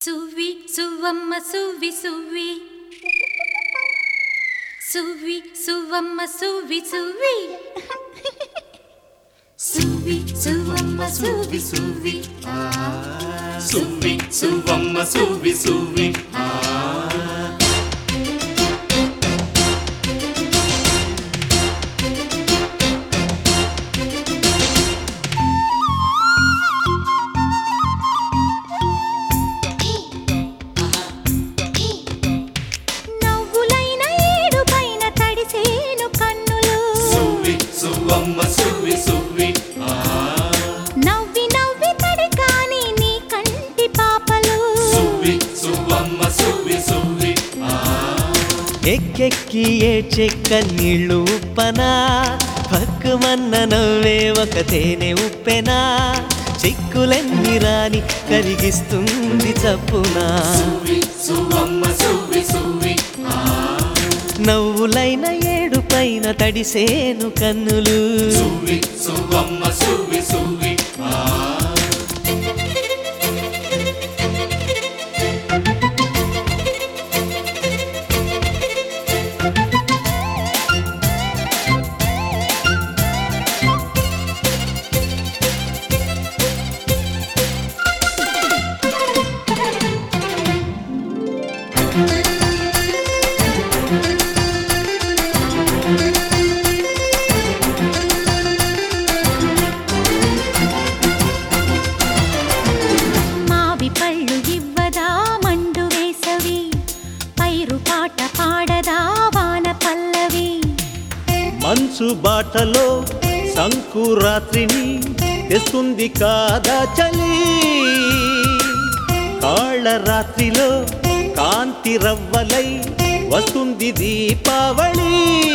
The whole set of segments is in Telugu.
సువ్వి సువ్వమ్మ సువ్వి సువ్వి సువ్వి సువ్వమ్మ సువ్వి సువ్వి సువ్వి సువ్వమ్మ సువ్వి సువ్వి సువ్వి సువ్వమ్మ సువ్వి సువ్వి నవ్వులైన ఏడు పైన తడిసేను కన్నులు సువ్వి సువ్వమ్మ సువ్వి సువ్వి నవ్వి నవ్వి తడి కాని నీ కంటి పాపలు సువ్వి సువ్వమ్మ సువ్వి సువ్వి ఎక్కెక్కి ఏడ్చెక్క నీళ్ళు ఉప్పనా పక్కుమన్న నవ్వే ఒక తేనె ఉప్పెనా చిక్కులెన్ని రాని కరిగిస్తుంది చప్పునా సువ్వి సువ్వమ్మ సువ్వి సువ్వి నవ్వులైన ఏడు పైన తడిసేను కన్నులు సువ్వి సువ్వమ్మ సువ్వి సువ్వి మావి పళ్ళు ఇవ్వదా మండు వేసవి పైరు పాట పాడదా వాన పల్లవి మంచు బాటలో సంకురాత్రిని తెస్తుంది కాదా చలి కాళ్ళ రాత్రిలో కాంతి రవ్వలై వస్తుంది దీపావళి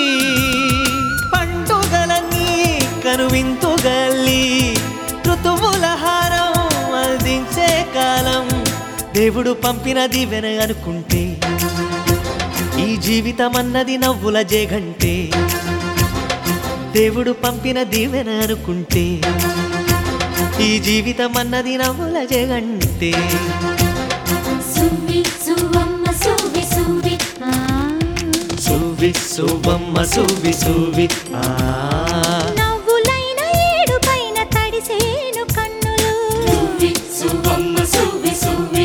పండుగలన్నీ కనువింతుగల్లి ఋతువుల హారం అందించే కాలం దేవుడు పంపిన దివెన అనుకుంటే ఈ జీవితం అన్నది నవ్వుల జేగంటే దేవుడు పంపిన దీవెన అనుకుంటే ఈ జీవితం అన్నది నవ్వుల జేగంటే సువ్వి సువ్వమ్మ సువ్వి సువ్వి ఆ. సువి సువమ్మ సువి సువి ఆ నవ్వులైన ఏడు పైన తడిసేను కన్నులు సువ్వి సువ్వమ్మ సువ్వి సువ్వి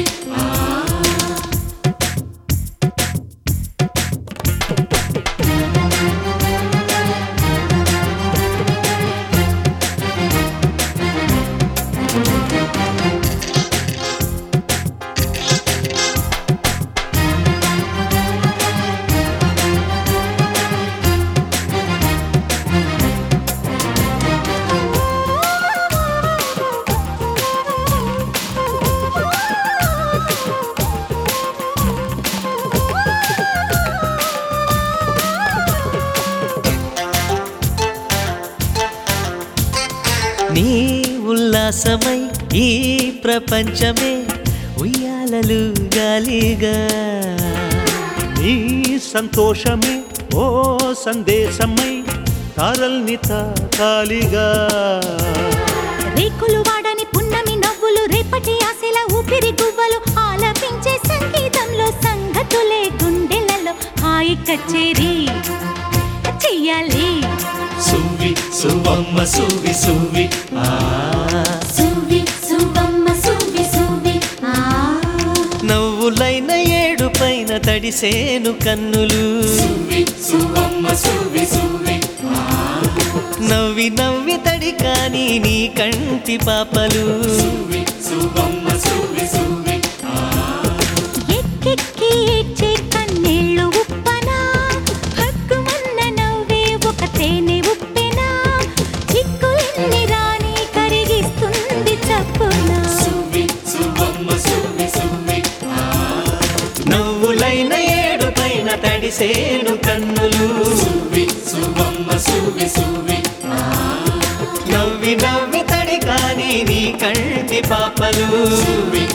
నీ ఉల్లాసమై ఈ ప్రపంచమే ఉయ్యాలలు గాలిగా నీ సంతోషమే ఓ సందేశమై తారల్ని తాకాలిగా రేకులు వాడని పున్నమి నవ్వులు రేపటి ఆశల ఊపిరి గువ్వలు ఆలపించే సంగీతంలో సంగతులే గుండెలలో హాయి కచేరీ చెయ్యాలి సువ్వి సువ్వమ్మ సువ్వి సువ్వి సువ్వి సువ్వమ్మ సువ్వి సువ్వి ఆ నవ్వులైన ఏడు పైన తడిసేను కన్నులు సువ్వి సువ్వమ్మ సువ్వి సువ్వి నవ్వి నవ్వి తడి కాని నీ కంటి పాపలు సువ్వి సువ్వమ్మ సువ్వి సువ్వి ఎక్కెక్కి ఏడ్చే కన్నీళ్ళు ఉప్పనా హక్కుమన్న నవ్వే ఒక తేనె ఉప్పెనా చిక్కులన్నీ రాని కరిగిస్తుంది చప్పున సువ్వి సువ్వమ్మ సువ్వి సువ్వి నవ్వులైన ఏడు పైన తడిసేను కన్నులు సువ్వి సువ్వమ్మ సువ్వి సువ్వి నవ్వి నవ్వి తడి కాని నీ కంటి పాపలు సువ్వి